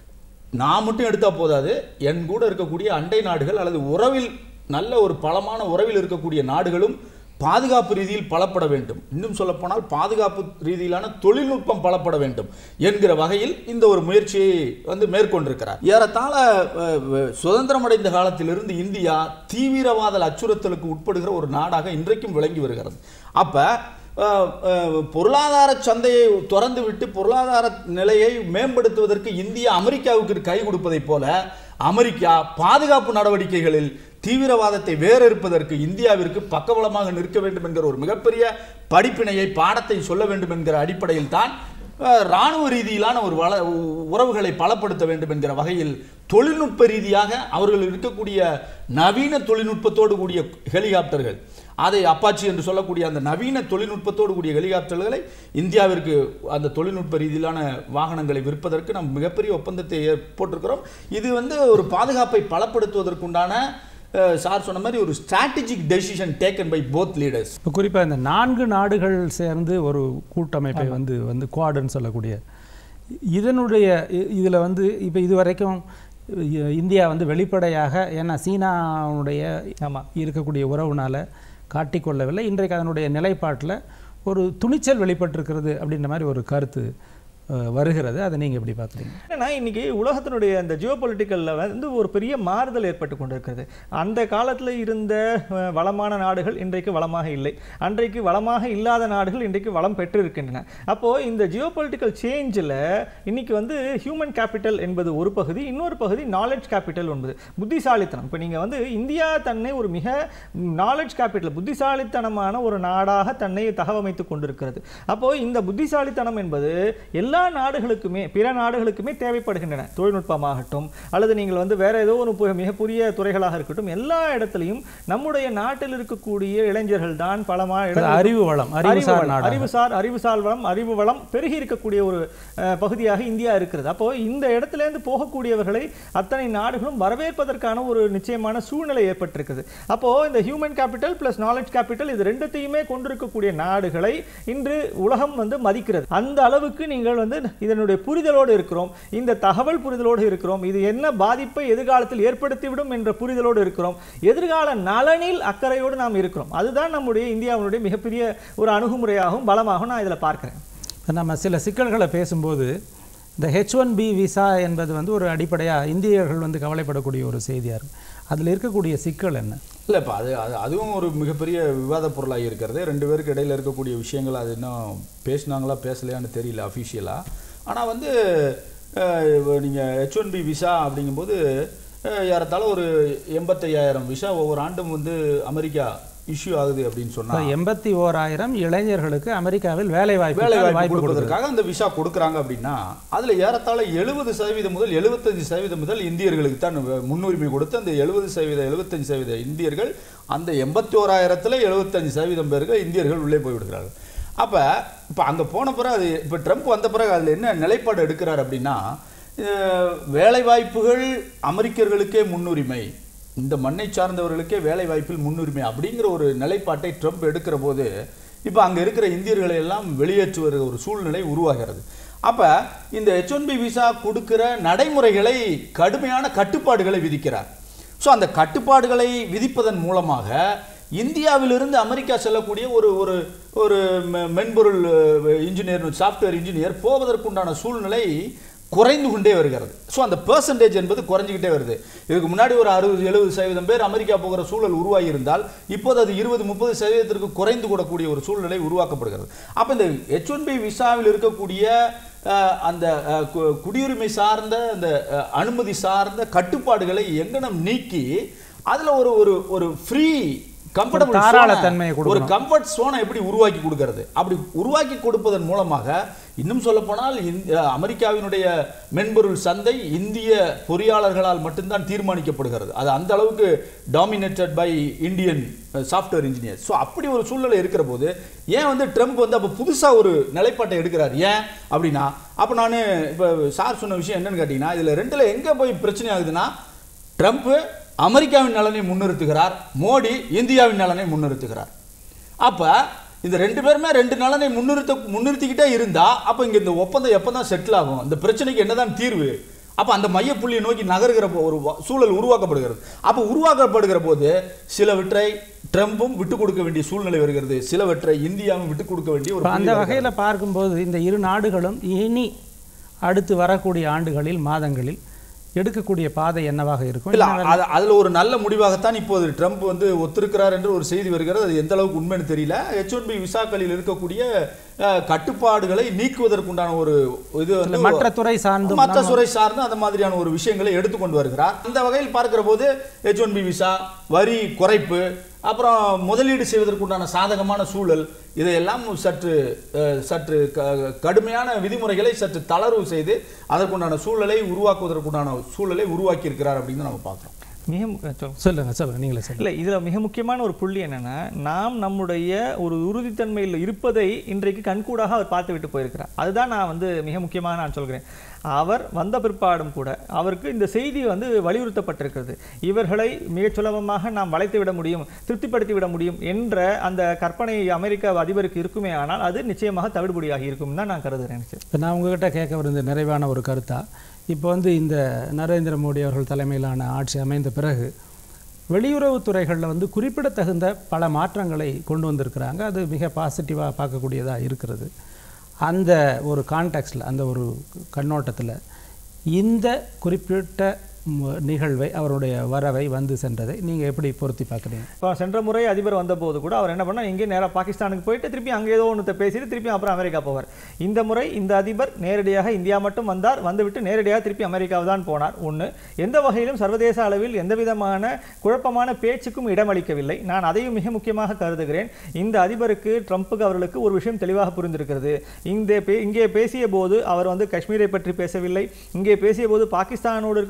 நான் மட்டும் எடுத்தா போதாது என் கூட இருக்கக்கூடிய அண்டை நாடுகள் அல்லது உறவில் நல்ல ஒரு பலமான உறவில் இருக்கக்கூடிய நாடுகளும் பாதுகாப்பு ரீதியில் பலப்பட வேண்டும் இன்னும் சொல்லப்போனால் பாதுகாப்பு ரீதியிலான தொழில்நுட்பம் பலப்பட வேண்டும் என்கிற வகையில் இந்த ஒரு முயற்சியை வந்து மேற்கொண்டிருக்கிறார் ஏறத்தாழ அஹ், அஹ், சுதந்திரம் அடைந்த காலத்திலிருந்து இந்தியா தீவிரவாத அச்சுறுத்தலுக்கு உட்படுகிற ஒரு நாடாக இன்றைக்கும் விளங்கி வருகிறது அப்ப அஹ், அஹ், பொருளாதார சந்தையை திறந்து விட்டு பொருளாதார நிலையை மேம்படுத்துவதற்கு இந்தியா அமெரிக்காவுக்கு கை கொடுப்பதைப் போல அமெரிக்கா பாதுகாப்பு நடவடிக்கைகளில் தீவிரவாதத்தை வேறறுப்பதற்கு இந்தியாவிற்கு பக்கபலமாக நிற்க வேண்டும் என்கிற ஒரு மிகப்பெரிய படிப்பினையை பாடத்தை சொல்ல வேண்டும் என்கிற அடிப்படையில் தான் அஹ், ராணுவ ரீதியிலான ஒரு வள உ- உறவுகளை பலப்படுத்த வேண்டும் என்கிற வகையில் தொழில்நுட்ப ரீதியாக அவர்கள் இருக்கக்கூடிய நவீன தொழில்நுட்பத்தோடு கூடிய ஹெலிகாப்டர்கள் அதை அப்பாச்சி என்று சொல்லக்கூடிய அந்த நவீன தொழில்நுட்பத்தோடு கூடிய ஹெலிகாப்டர்களை இந்தியாவிற்கு அந்த தொழில்நுட்ப ரீதியிலான வாகனங்களை விற்பதற்கு நாம் மிகப்பெரிய ஒப்பந்தத்தை ஏற்- போட்டிருக்கிறோம் இது வந்து ஒரு பாதுகாப்பை பலப்படுத்துவதற்குண்டான அஹ், சார் சொன்ன மாதிரி ஒரு strategic decision taken by both leaders இப்போ குறிப்பாக இந்த நான்கு நாடுகள் சேர்ந்து ஒரு கூட்டமைப்பை வந்து வந்து குவாடுன்னு சொல்லக்கூடிய இதனுடைய இதில் வந்து இப்போ இது வரைக்கும் இ- இந்தியா வந்து வெளிப்படையாக ஏன்னா சீனாவுடைய ஆமா இருக்கக்கூடிய உறவுனால காட்டிக்கொள்ளவில்லை இன்றைக்கு அதனுடைய நிலைப்பாட்டில் ஒரு துணிச்சல் வெளிப்பட்டிருக்கிறது அப்படின்ற மாதிரி ஒரு கருத்து அஹ், வருகிறது அதை நீங்கள் எப்படி பார்க்குறீங்க ஏன்னா இன்னைக்கு உலகத்தினுடைய அந்த ஜியோ வந்து ஒரு பெரிய மாறுதல் ஏற்பட்டு கொண்டிருக்கிறது அந்த காலத்தில் இருந்த அஹ், வளமான நாடுகள் இன்றைக்கு வளமாக இல்லை அன்றைக்கு வளமாக இல்லாத நாடுகள் இன்றைக்கு வளம் பெற்று இருக்கின்றன அப்போ இந்த ஜியோ பொலிட்டிக்கல் சேஞ்சில் இன்னைக்கு வந்து ஹியூமன் கேபிட்டல் என்பது ஒரு பகுதி இன்னொரு பகுதி நாலேஜ் கேபிட்டல் என்பது புத்திசாலித்தனம் இப்போ நீங்கள் வந்து இந்தியா தன்னை ஒரு மிக நாலேஜ் கேபிட்டல் புத்திசாலித்தனமான ஒரு நாடாக தன்னை தகவமைத்துக் கொண்டிருக்கிறது அப்போ இந்த புத்திசாலித்தனம் என்பது எல்லா நாடுகளுக்குமே பிற நாடுகளுக்குமே தேவைப்படுகின்றன தொழில்நுட்பமாகட்டும் அல்லது நீங்கள் வந்து வேற ஏதோ ஒரு பு- மிக புதிய துறைகளாக இருக்கட்டும் எல்லா இடத்துலையும் நம்முடைய நாட்டில் இருக்கக்கூடிய இளைஞர்கள் தான் பலமா அது அறிவு வளம் அறிவுசார் வளம், நாடு அறிவுசார் அறிவுசார் வளம் அறிவு வளம் பெருகி இருக்கக்கூடிய ஒரு அஹ், பகுதியாக இந்தியா இருக்கிறது அப்போ இந்த இடத்துல இருந்து போகக்கூடியவர்களை அத்தனை நாடுகளும் வரவேற்பதற்கான ஒரு நிச்சயமான சூழ்நிலை ஏற்பட்டிருக்குது அப்போ இந்த human capital plus knowledge capital இது ரெண்டுத்தையுமே கொண்டிருக்கக்கூடிய நாடுகளை இன்று உலகம் வந்து மதிக்கிறது அந்த அளவுக்கு நீங்கள் வந்து வந்து இதனுடைய புரிதலோடு இருக்கிறோம் இந்த தகவல் புரிதலோடு இருக்கிறோம் இது என்ன பாதிப்பை எதிர்காலத்தில் ஏற்படுத்திவிடும் என்ற புரிதலோடு இருக்கிறோம் எதிர்கால நலனில் அக்கறையோடு நாம் இருக்கிறோம் அதுதான் நம்முடைய இந்தியாவினுடைய மிகப்பெரிய ஒரு அணுகுமுறையாகவும் பலமாகவும் நான் இதில் பார்க்கிறேன் இப்ப நம்ம சில சிக்கல்களை பேசும்போது இந்த ஹெச் ஒன் பி விசா என்பது வந்து ஒரு அடிப்படையாக இந்தியர்கள் வந்து கவலைப்படக்கூடிய ஒரு செய்தியாக இருக்கு அதில் இருக்கக்கூடிய சிக்கல் என்ன இல்லை இப்போ அது அது அதுவும் ஒரு மிகப்பெரிய விவாத பொருளாகி இருக்கிறது ரெண்டு பேருக்கு இடையில இருக்கக்கூடிய விஷயங்கள் அது இன்னும் பேசுனாங்களா பேசலையான்னு தெரியல அஃபிஷியலாக ஆனால் வந்து நீங்கள் ஹெச் ஒன் பி விசா அப்படிங்கும்போது அஹ், ஏறத்தாழ ஒரு எண்பத்தையாயிரம் விசா ஒவ்வொரு ஆண்டும் வந்து அமெரிக்கா இஷ்யூ ஆகுது அப்படின்னு சொன்னால் எண்பத்தி ஓராயிரம் இளைஞர்களுக்கு அமெரிக்காவில் வேலை வாய்ப்பு வேலை வாய்ப்பு வாய்ப்பு கொடுக்குறது கொடுப்பதற்காக அந்த விசா கொடுக்குறாங்க அப்படின்னா அதுல ஏறத்தாழ எழுபது சதவீதம் முதல் எழுபத்தஞ்சு சதவீதம் முதல் இந்தியர்களுக்கு தான் முன்னுரிமை கொடுத்து அந்த எழுபது சதவீத எழுபத்தஞ்சு சதவீத இந்தியர்கள் அந்த எண்பத்தி ஓராயிரத்துல எழுபத்தஞ்சு சதவீதம் பேருக்கு இந்தியர்கள் உள்ளே போய் விடுகிறார்கள் அப்ப இப்ப அங்க போன பிறகு அது இப்ப ட்ரம்ப் வந்த பிறகு அதுல என்ன நிலைப்பாடு எடுக்கிறார் அப்படின்னா அஹ், வேலை வாய்ப்புகள் அமெரிக்கர்களுக்கே முன்னுரிமை இந்த மண்ணை சார்ந்தவர்களுக்கே வேலை வாய்ப்பில் முன்னுரிமை அப்படிங்கிற ஒரு நிலைப்பாட்டை ட்ரம்ப் எடுக்கிற போது இப்போ அங்கே இருக்கிற இந்தியர்களை எல்லாம் வெளியேற்றுவர் ஒரு சூழ்நிலை உருவாகிறது அப்போ இந்த ஹெச் ஒன் பி விசா கொடுக்கிற நடைமுறைகளை கடுமையான கட்டுப்பாடுகளை விதிக்கிறார் ஸோ அந்த கட்டுப்பாடுகளை விதிப்பதன் மூலமாக இந்தியாவிலிருந்து அமெரிக்கா செல்லக்கூடிய ஒரு ஒரு ஒரு மெ- மென்பொருள் இன்ஜினியர் சாஃப்ட்வேர் இன்ஜினியர் போவதற்குண்டான சூழ்நிலை குறைந்து கொண்டே வருகிறது ஸோ அந்த பெர்சன்டேஜ் என்பது குறைஞ்சிக்கிட்டே வருது இதுக்கு முன்னாடி ஒரு அறுபது எழுபது சதவீதம் பேர் அமெரிக்கா போகிற சூழல் உருவாகி இருந்தால் இப்போது அது இருபது முப்பது சதவீதத்திற்கு குறைந்து கூடக்கூடிய ஒரு சூழ்நிலை உருவாக்கப்படுகிறது அப்போ இந்த ஹெச் ஒன் பி விசாவில் இருக்கக்கூடிய அஹ், அந்த அஹ், கு- குடியுரிமை சார்ந்த அந்த அஹ், அனுமதி சார்ந்த கட்டுப்பாடுகளை எங்கனம் நீக்கி அதுல ஒரு ஒரு ஒரு ஃப்ரீ கம்ஃபர்டபுள் தாராளத்தன்மையை ஒரு கொடுக்கணும். கம்ஃபர்ட் சோனை எப்படி உருவாக்கி கொடுக்கிறது அப்படி உருவாக்கி கொடுப்பதன் மூலமாக இன்னும் சொல்ல போனால் அமெரிக்காவினுடைய மென்பொருள் சந்தை இந்திய பொறியாளர்களால் மட்டும்தான் தீர்மானிக்கப்படுகிறது அது அந்த அளவுக்கு dominated by Indian software engineer so அப்படி ஒரு சூழ்நிலை இருக்கிற போது ஏன் வந்து ட்ரம்ப் வந்து அப்போ புதுசாக ஒரு நிலைப்பாட்டை எடுக்கிறார் ஏன் அப்படின்னா அப்போ நான் இப்போ சார் சொன்ன விஷயம் என்னன்னு கேட்டிங்கன்னா இதில் ரெண்டில் எங்கே போய் பிரச்சனை ஆகுதுன்னா ட்ரம்ப் அமெரிக்காவின் நலனை முன்னிறுத்துகிறார் மோடி இந்தியாவின் நலனை முன்னிறுத்துகிறார் அப்ப இந்த ரெண்டு பேருமே ரெண்டு நலனை முன்னிறுத்த முன்னிறுத்திக்கிட்டே இருந்தா அப்ப இங்க இந்த ஒப்பந்தம் எப்பதான் செட்டில் ஆகும் இந்த பிரச்சனைக்கு என்னதான் தீர்வு அப்ப அந்த மையப்புள்ளியை நோக்கி நகர்கிற போ- ஒரு வ- சூழல் உருவாக்கப்படுகிறது அப்ப உருவாக்கப்படுகிற போது சிலவற்றை ட்ரம்பும் விட்டு கொடுக்க வேண்டிய சூழ்நிலை வருகிறது சிலவற்றை இந்தியாவும் விட்டு கொடுக்க வேண்டிய ஒரு இப்ப அந்த புள்ளி வருகிறது. வகையில் பார்க்கும்போது இந்த இரு நாடுகளும் இனி அடுத்து வரக்கூடிய ஆண்டுகளில் மாதங்களில் எடுக்கக்கூடிய பாதை என்னவாக இருக்கும் இல்ல அது அதுல ஒரு நல்ல முடிவாகத்தான் இப்போது ட்ரம்ப் வந்து ஒத்திருக்கிறார் என்று ஒரு செய்தி வருகிறது அது எந்த அளவுக்கு உண்மைன்னு தெரியல ஹெச் ஒன் பி விசாக்களில் இருக்கக்கூடிய அஹ், கட்டுப்பாடுகளை நீக்குவதற்குண்டான ஒரு இது இல்ல, வந்து மற்ற துறை சார்ந்தும் மற்ற துறை சார்ந்து அந்த மாதிரியான ஒரு விஷயங்களை எடுத்துக்கொண்டு வருகிறார் அந்த வகையில் பார்க்கிற போது ஹெச் ஒன் பி விசா வரி குறைப்பு அப்புறம் முதலீடு செய்வதற்குண்டான சாதகமான சூழல் இதையெல்லாம் சற்று அஹ், சற்று க- கடுமையான விதிமுறைகளை சற்று தளர்வு செய்து அதற்குண்டான சூழலை உருவாக்குவதற்குண்டான சூழலை உருவாக்கி இருக்கிறார் அப்படின்னு நம்ம பார்க்கிறோம் மிக மு- சொல்லுங்க. சொல்லுங்க சொல்லுங்க நீங்களே சொல்லுங்க இல்லை இதில் மிக முக்கியமான ஒரு புள்ளி என்னன்னா நாம் நம்முடைய ஒரு உறுதித்தன்மையில் இருப்பதை இன்றைக்கு கண்கூடாக அவர் பார்த்து விட்டு போயிருக்கிறார் அதுதான் நான் வந்து மிக முக்கியமாக நான் சொல்கிறேன் அவர் வந்த பிற்பாடும் கூட அவருக்கு இந்த செய்தி வந்து வலியுறுத்தப்பட்டிருக்கிறது இவர்களை மிகச் சுலபமாக நாம் வளைத்து விட முடியும் திருப்திப்படுத்தி விட முடியும் என்ற அந்த கற்பனை அமெரிக்க அதிபருக்கு இருக்குமே ஆனால் அது நிச்சயமாக தவிடுபடியாகி இருக்கும் தான் நான் கருதுகிறேன் எனக்கு. இப்போ நான் உங்ககிட்ட கேட்க விருந்த நிறைவான ஒரு கருத்தா இப்போ வந்து இந்த நரேந்திர மோடி அவர்கள் தலைமையிலான ஆட்சி அமைந்த பிறகு வெளியுறவுத் துறைகளில் வந்து குறிப்பிடத்தகுந்த பல மாற்றங்களை கொண்டு வந்திருக்கிறாங்க அது மிக பாசிட்டிவாக பார்க்கக்கூடியதாக இருக்கிறது அந்த ஒரு கான்டெக்ஸ்டில் அந்த ஒரு கண்ணோட்டத்தில் இந்த குறிப்பிட்ட ம- நிகழ்வை அவருடைய வரவை வந்து சென்றதை நீங்கள் எப்படி பொருத்தி பார்க்குறீங்க இப்போ சென்ற முறை அதிபர் வந்தபோது கூட அவர் என்ன பண்ணார் இங்கே நேராக பாகிஸ்தானுக்கு போயிட்டு திருப்பி அங்கே ஏதோ ஒன்று பேசிட்டு திருப்பி அப்புறம் அமெரிக்கா போவார் இந்த முறை இந்த அதிபர் நேரடியாக இந்தியா மட்டும் வந்தார் வந்துவிட்டு நேரடியாக திருப்பி அமெரிக்காவை தான் போனார் ஒன்று எந்த வகையிலும் சர்வதேச அளவில் எந்த விதமான குழப்பமான பேச்சுக்கும் இடமளிக்கவில்லை நான் அதையும் மிக முக்கியமாக கருதுகிறேன் இந்த அதிபருக்கு ட்ரம்ப்புக்கு அவர்களுக்கு ஒரு விஷயம் தெளிவாக புரிந்திருக்கிறது இந்த பே இங்கே பேசிய போது அவர் வந்து காஷ்மீரை பற்றி பேசவில்லை இங்கே பேசிய போது பாகிஸ்தானோடு இருக்கக்கூடிய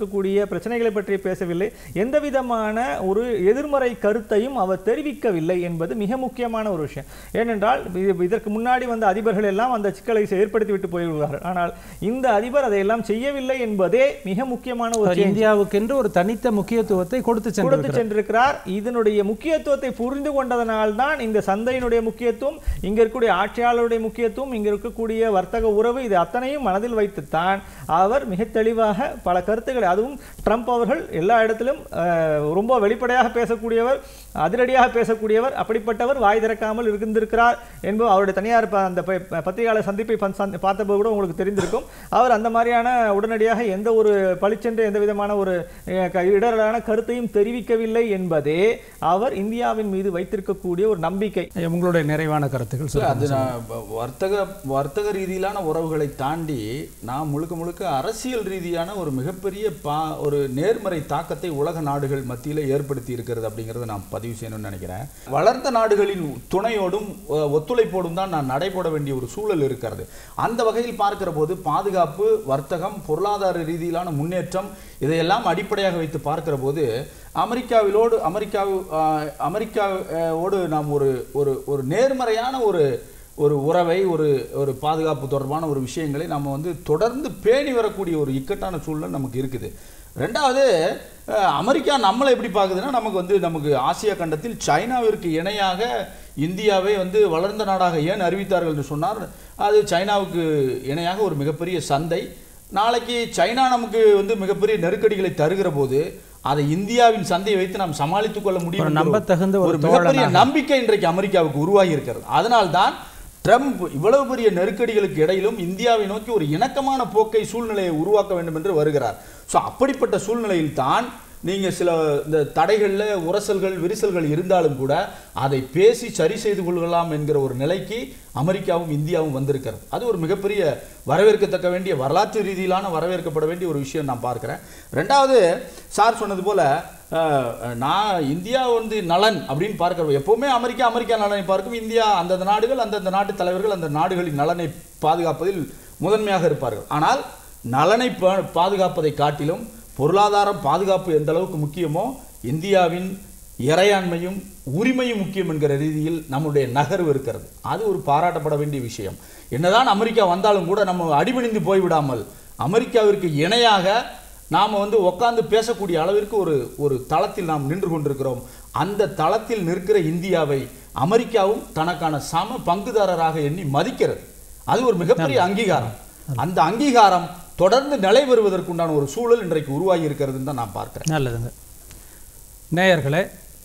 பிரச்சனைகளை பற்றி பேசவில்லை எந்த விதமான ஒரு எதிர்மறை கருத்தையும் அவர் தெரிவிக்கவில்லை என்பது மிக முக்கியமான ஒரு விஷயம் ஏனென்றால் இது- இதற்கு முன்னாடி வந்த அதிபர்கள் எல்லாம் அந்த சிக்கலை ஏற்படுத்தி விட்டு போய்விடுவார்கள் ஆனால் இந்த அதிபர் அதையெல்லாம் செய்யவில்லை என்பதே மிக முக்கியமான ஒரு அவர் இந்தியாவுக்கென்று ஒரு தனித்த முக்கியத்துவத்தை கொடுத்து கொடுத்து சென்று சென்றிருக்கிறார் இதனுடைய முக்கியத்துவத்தை புரிந்து கொண்டதனால் தான் இந்த சந்தையினுடைய முக்கியத்துவம் இங்க இருக்கக்கூடிய ஆட்சியாளருடைய முக்கியத்துவம் இங்க இருக்கக்கூடிய வர்த்தக உறவு இது அத்தனையும் மனதில் வைத்துத்தான் அவர் மிக தெளிவாக பல கருத்துக்களை அதுவும் ட்ரம்ப் அவர்கள் எல்லா இடத்திலும் அஹ், ரொம்ப வெளிப்படையாக பேசக்கூடியவர் அதிரடியாக பேசக்கூடியவர் அப்படிப்பட்டவர் வாய் திறக்காமல் இருந்திருக்கிறார் என்பது அவருடைய தனியார் ப- அந்த ப- பத்திரிகையாளர் சந்திப்பை பன்- சந்தி- பார்த்தபோது கூட உங்களுக்கு தெரிந்திருக்கும் அவர் அந்த மாதிரியான உடனடியாக எந்த ஒரு பளிச்சென்று எந்த விதமான ஒரு அஹ், க- இடரலான கருத்தையும் தெரிவிக்கவில்லை என்பதே அவர் இந்தியாவின் மீது வைத்திருக்கக்கூடிய ஒரு நம்பிக்கை உங்களுடைய நிறைவான கருத்துக்கள் இல்ல, சொல்லுங்க. அது நான் வ- வர்த்தக வர்த்தக ரீதியிலான உறவுகளை தாண்டி நான் முழுக்க முழுக்க அரசியல் ரீதியான ஒரு மிகப்பெரிய பா ஒரு நேர்மறை தாக்கத்தை உலக நாடுகள் மத்தியில் ஏற்படுத்தி இருக்கிறது அப்படிங்கிறத நான் பதிவு செய்யணும்னு நினைக்கிறேன் வளர்ந்த நாடுகளின் துணையோடும் அ, ஒத்துழைப்போடும் தான் நான் நடைபோட வேண்டிய ஒரு சூழல் இருக்கிறது அந்த வகையில் பார்க்கிற போது பாதுகாப்பு வர்த்தகம் பொருளாதார ரீதியிலான முன்னேற்றம் இதையெல்லாம் அடிப்படையாக வைத்து பார்க்கிற போது அமெரிக்காவிலோடு அமெரிக்கா அமெரிக்காவோடு நாம் ஒரு ஒரு ஒரு நேர்மறையான ஒரு ஒரு உறவை ஒரு ஒரு பாதுகாப்பு தொடர்பான ஒரு விஷயங்களை நம்ம வந்து தொடர்ந்து பேணி வரக்கூடிய ஒரு இக்கட்டான சூழ்நிலை நமக்கு இருக்குது ரெண்டாவது அஹ், அமெரிக்கா நம்மளை எப்படி பார்க்குதுன்னா நமக்கு வந்து நமக்கு ஆசியா கண்டத்தில் சைனாவிற்கு இணையாக இந்தியாவை வந்து வளர்ந்த நாடாக ஏன் அறிவித்தார்கள் என்று சொன்னார் அது சைனாவுக்கு இணையாக ஒரு மிகப்பெரிய சந்தை நாளைக்கு சைனா நமக்கு வந்து மிகப்பெரிய நெருக்கடிகளை தருகிற போது அதை இந்தியாவின் சந்தையை வைத்து நாம் சமாளித்துக் கொள்ள முடியும் ஒரு என்கிற நம்பத்தகுந்த ஒரு ஒரு மிகப்பெரிய தோழனாக. நம்பிக்கை இன்றைக்கு அமெரிக்காவுக்கு உருவாகி இருக்கிறது அதனால்தான் ட்ரம்ப் இவ்வளவு பெரிய நெருக்கடிகளுக்கு இடையிலும் இந்தியாவை நோக்கி ஒரு இணக்கமான போக்கை சூழ்நிலையை உருவாக்க வேண்டும் என்று வருகிறார் ஸோ அப்படிப்பட்ட சூழ்நிலையில் தான் நீங்க சில இந்த தடைகள்ல உரசல்கள் விரிசல்கள் இருந்தாலும் கூட அதை பேசி சரி செய்து கொள்ளலாம் என்கிற ஒரு நிலைக்கு அமெரிக்காவும் இந்தியாவும் வந்திருக்கிறது அது ஒரு மிகப்பெரிய வரவேற்கத்தக்க வேண்டிய வரலாற்று ரீதியிலான வரவேற்கப்பட வேண்டிய ஒரு விஷயம் நான் பார்க்கிறேன் ரெண்டாவது சார் சொன்னது போல அஹ், நான் இந்தியா வந்து நலன் அப்படின்னு பார்க்கிறோம் எப்பவுமே அமெரிக்கா அமெரிக்கா நலனை பார்க்கும் இந்தியா அந்தந்த நாடுகள் அந்தந்த நாட்டு தலைவர்கள் அந்த நாடுகளின் நலனை பாதுகாப்பதில் முதன்மையாக இருப்பார்கள் ஆனால் நலனை பா- பாதுகாப்பதை காட்டிலும் பொருளாதாரம் பாதுகாப்பு எந்த அளவுக்கு முக்கியமோ இந்தியாவின் இறையாண்மையும் உரிமையும் முக்கியம் என்கிற ரீதியில் நம்முடைய நகர்வு இருக்கிறது அது ஒரு பாராட்டப்பட வேண்டிய விஷயம் என்னதான் அமெரிக்கா வந்தாலும் கூட நம்ம அடிபணிந்து போய்விடாமல் அமெரிக்காவிற்கு இணையாக நாம் வந்து உட்கார்ந்து பேசக்கூடிய அளவிற்கு ஒரு ஒரு தளத்தில் நாம் நின்று கொண்டிருக்கிறோம் அந்த தளத்தில் நிற்கிற இந்தியாவை அமெரிக்காவும் தனக்கான சம பங்குதாரராக எண்ணி மதிக்கிறது அது ஒரு மிகப்பெரிய அங்கீகாரம் அந்த அங்கீகாரம் தொடர்ந்து நிலை வருவதற்குண்டான ஒரு சூழல் இன்றைக்கு உருவாகி இருக்கிறதுன்னு தான் நான் பார்க்கிறேன் நல்லதுங்க நேயர்களே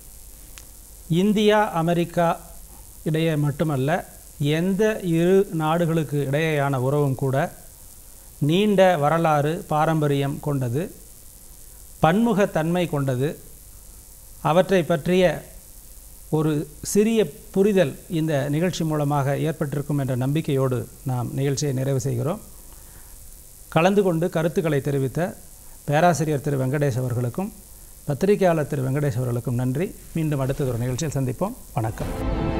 இந்தியா அமெரிக்கா இடையே மட்டுமல்ல எந்த இரு நாடுகளுக்கு இடையேயான உறவும் கூட நீண்ட வரலாறு பாரம்பரியம் கொண்டது பன்முகத்தன்மை கொண்டது அவற்றை பற்றிய ஒரு சிறிய புரிதல் இந்த நிகழ்ச்சி மூலமாக ஏற்பட்டிருக்கும் என்ற நம்பிக்கையோடு நாம் நிகழ்ச்சியை நிறைவு செய்கிறோம் கலந்து கொண்டு கருத்துக்களை தெரிவித்த பேராசிரியர் திரு வெங்கடேஷ் அவர்களுக்கும் பத்திரிகையாளர் திரு வெங்கடேஷ் அவர்களுக்கும் நன்றி மீண்டும் அடுத்ததொரு நிகழ்ச்சியில் சந்திப்போம் வணக்கம்